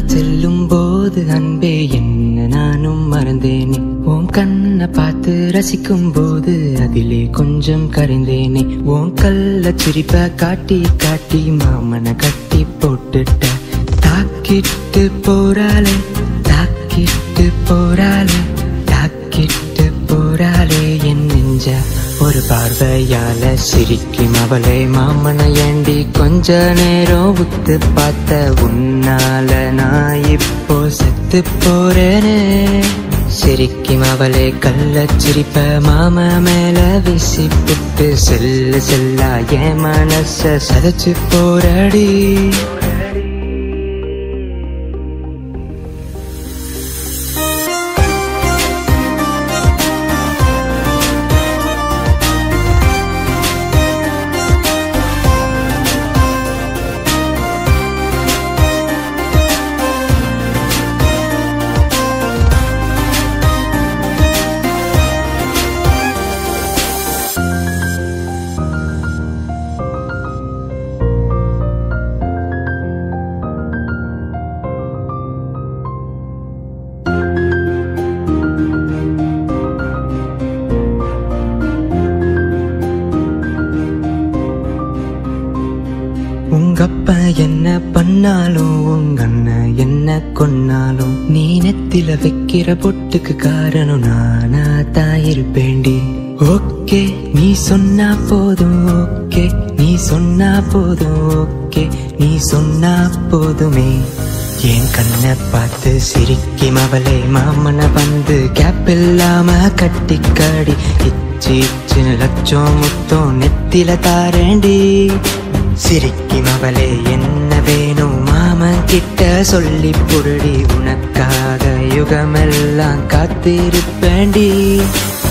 செல்லும் போது அன்பே என்ன நானும் மறந்தேனே உன் கண்ணை பார்த்து ரசிக்கும் போது அதிலே கொஞ்சம் கரைந்தேனே உன் கள்ள சிரிப்ப காட்டி காட்டி மாமனை கட்டி போட்டுட்ட தாக்கிட்டு போறாளே தாக்கிட்டு போறாளே தாக்கிட்டு போறாளே என் நெஞ்ச ஒரு பார்வையால சிரிக்கும் அவளை மாமனை ஏண்டி கொஞ்ச நேரம் உத்து பார்த்த உன்னால நான் இப்போ செத்து போறேனே சிரிக்கும் அவளை கள்ள சிரிப்ப மாம மேல வீசி புட்டு செல்லு செல்லா என் மனச சதைச்சு போறடி உங்க அப்பா என்ன பண்ணாலும் உங்க அண்ணன் என்ன கொன்னாலும் நீ நெத்தில வைக்கிற பொட்டுக்கு காரணம் நானா தான் இருப்பேண்டி ஓகே நீ சொன்னா போதும் ஓகே நீ சொன்னா போதும் ஓகே நீ சொன்னா போதுமே என் கண்ணை பார்த்து சிரிக்கும் அவளை மாமனை வந்து கேப் இல்லாம கட்டிக்காடி இச்சி இச்சின்னு லட்சம் முத்தம் நெத்தில தாரேண்டி சிரிக்கும் அவளே என்ன வேணும் மாமன் கிட்ட சொல்லி புரடி உனக்காக யுகமெல்லாம் காத்திருப்பேண்டி